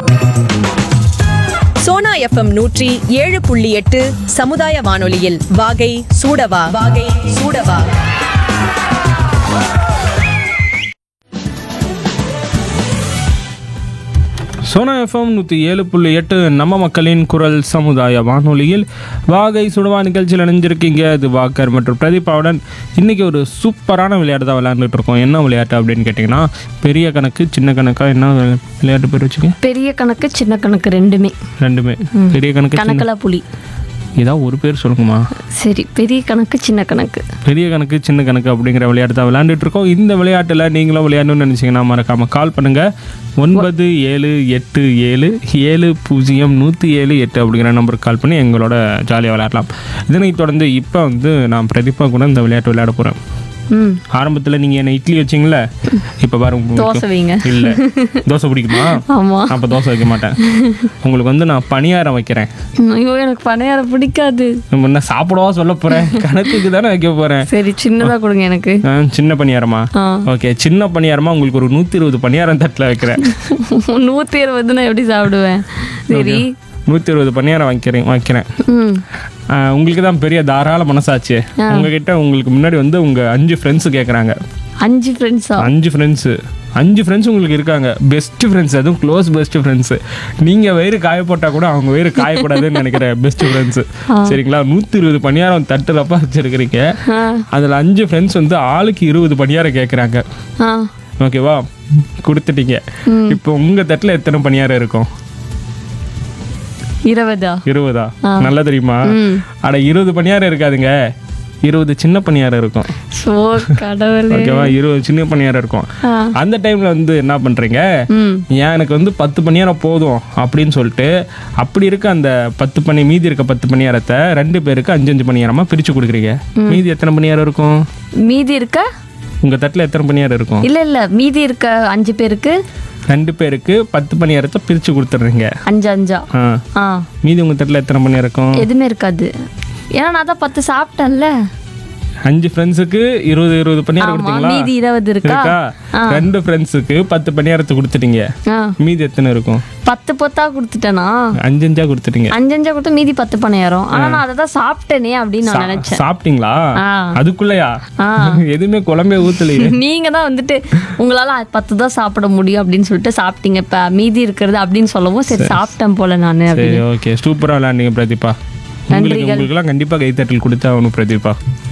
Sona FM நூற்றி ஏழு புள்ளி எட்டு சமுதாய வானொலியில் வாகை சூடவா வாகை சூடவா சோனா எஃப்எம் நூற்றி ஏழு புள்ளி எட்டு நம்ம மக்களின் குரல் சமுதாய வானொலியில் வாகை சுடுவா நிகழ்ச்சியில் இணைஞ்சிருக்கீங்க இது வாக்கர் மற்றும் பிரதீபாவுடன் இன்றைக்கி ஒரு சூப்பரான விளையாட்டு தான் விளையாண்டுட்டு இருக்கோம் என்ன விளையாட்டு அப்படின்னு கேட்டிங்கன்னா பெரிய கணக்கு சின்ன கணக்கா என்ன வி- விளையாட்டு பேர் வச்சுக்க பெரிய கணக்கு சின்ன கணக்கு ரெண்டுமே ரெண்டுமே பெரிய கணக்கு சின்ன கணக்கல புலி ஏதாவது ஒரு பேர் சொல்லுங்கம்மா சரி பெரிய கணக்கு சின்ன கணக்கு பெரிய கணக்கு சின்ன கணக்கு அப்படிங்கிற விளையாட்டு தான் விளையாண்டுட்டு இருக்கோம் இந்த விளையாட்டில் நீங்களும் விளையாடணும்னு நினச்சிங்கன்னா மறக்காமல் கால் பண்ணுங்கள் ஒன்பது ஏழு எட்டு ஏழு ஏழு பூஜ்ஜியம் நூற்றி ஏழு எட்டு அப்படிங்கிற நம்பருக்கு கால் பண்ணி எங்களோட ஜாலியாக விளையாடலாம் இதனைத் தொடர்ந்து இப்போ வந்து நான் பிரதீபா கூட இந்த விளையாட்டு விளையாட போகிறேன் ம் ஆரம்பத்தில் நீங்கள் என்ன இட்லி வச்சிங்களே இப்போ பாருங்க தோசை வைங்க இல்லை தோசை பிடிக்குமா ஆமா அப்போ தோசை வைக்க மாட்டேன் உங்களுக்கு வந்து நான் பணியாரம் வைக்கிறேன் ம், ஐயோ எனக்கு பணியாரம் பிடிக்காது நம்ம என்ன சாப்பிடவா சொல்ல போகிறேன் கணக்குக்கு தானே வைக்க போகிறேன் சரி சின்னதா கொடுங்க எனக்கு ஆ, சின்ன பணியாரமா ஆ. ஓகே சின்ன பணியாரமா உங்களுக்கு ஒரு நூற்றி இருபது பணியாரம் தட்டில் வைக்கிறேன் நூத்தி இருபது நான் எப்படி சாப்பிடுவேன் சரி நூற்றி இருபது பணியாரம் வைக்கிறேன் வைக்கிறேன் ம் ஆ, உங்களுக்கு தான் பெரிய தாராள மனசாச்சு உங்ககிட்ட உங்களுக்கு முன்னாடி வந்து உங்கள் அஞ்சு ஃப்ரெண்ட்ஸு கேட்குறாங்க அஞ்சு ஃப்ரெண்ட்ஸா அஞ்சு ஃப்ரெண்ட்ஸு அஞ்சு ஃப்ரெண்ட்ஸ் உங்களுக்கு இருக்காங்க பெஸ்ட் ஃப்ரெண்ட்ஸ் அதுவும் க்ளோஸ் பெஸ்ட் ஃப்ரெண்ட்ஸு நீங்கள் வயிறு காயப்போட்டால் கூட அவங்க வயிறு காயக்கூடாதுன்னு நினைக்கிறேன் பெஸ்ட் ஃப்ரெண்ட்ஸு சரிங்களா நூற்றி இருபது பணியாரம் தட்டுறப்ப வச்சுருக்கிறீங்க ஆ அதில் அஞ்சு ஃப்ரெண்ட்ஸ் வந்து ஆளுக்கு இருபது பணியாரம் கேட்குறாங்க ஆ ஓகேவா கொடுத்துட்டீங்க இப்போ உங்க தட்டுல எத்தனை பணியாரம் இருக்கும் இருபதா இருபதா நல்லா தெரியுமா அட இருபது பணியாரம் இருக்காதுங்க இருபது சின்ன பணியாரம் இருக்கும் சோ கடவுளே ஓகேவா இருபது சின்ன பணியாரம் இருக்கும் ஆ. அந்த டைம்ல வந்து என்ன பண்றீங்க ம் ஏன் எனக்கு வந்து பத்து பணியாரம் போதும் அப்படின்னு சொல்லிட்டு அப்படி இருக்க அந்த பத்து பணி மீதி இருக்க பத்து பணியாரத்தை ரெண்டு பேருக்கு அஞ்சு அஞ்சு பணியாரமா பிரிச்சு கொடுக்குறீங்க மீதி எத்தனை பணியாரம் இருக்கும் மீதி இருக்க உங்க தட்டுல எத்தனை பணியாரம் இருக்கும் இல்ல இல்ல மீதி இருக்க அஞ்சு பேருக்கு ரெண்டு பேருக்கு பத்து பணியாரத்தை பிரிச்சு கொடுத்துட்றீங்க அஞ்சு அஞ்சா ஆ ஆ மீதி உங்க தட்டில் எத்தனை மணி இருக்கும் எதுவுமே இருக்காது ஏன்னா நான் தான் பத்து சாப்பிட்டேன்ல அஞ்சு ஃப்ரெண்ட்ஸுக்கு இருபது இருபது பணியாரம் ஆமா கொடுத்தீங்களா மீதி இருபது இருக்கா இருக்கா ரெண்டு ஃப்ரெண்ட்ஸுக்கு பத்து பணியாரத்தை கொடுத்துட்டீங்க ஆ மீதி எத்தனை இருக்கும் பத்து பொத்தா கொடுத்துட்டேனா அஞ்சு அஞ்சா கொடுத்துட்டீங்க அஞ்சு அஞ்சா கொடுத்து மீதி பத்து பணியாரம் ஆனா நான் அதை தான் சாப்பிட்டேனே அப்படின்னு நான் நினைச்சேன் சாப்பிட்டீங்களா ஆ. அதுக்குள்ளயா ஆ. எதுவுமே குழம்பே ஊத்தலையே நீங்க தான் வந்துட்டு உங்களால பத்து தான் சாப்பிட முடியும் அப்படின்னு சொல்லிட்டு சாப்பிட்டீங்க இப்ப மீதி இருக்கிறது அப்படின்னு சொல்லவும் சரி சாப்பிட்டேன் போல நானு சரி அப்படின்னு ஓகே சூப்பரா விளையாண்டீங்க பிரதீபா உங்களுக்கு உங்களுக்குலாம் கண்டிப்பா கைத்தட்டல் கொடுத்தா ஆகணும் பிரதீபா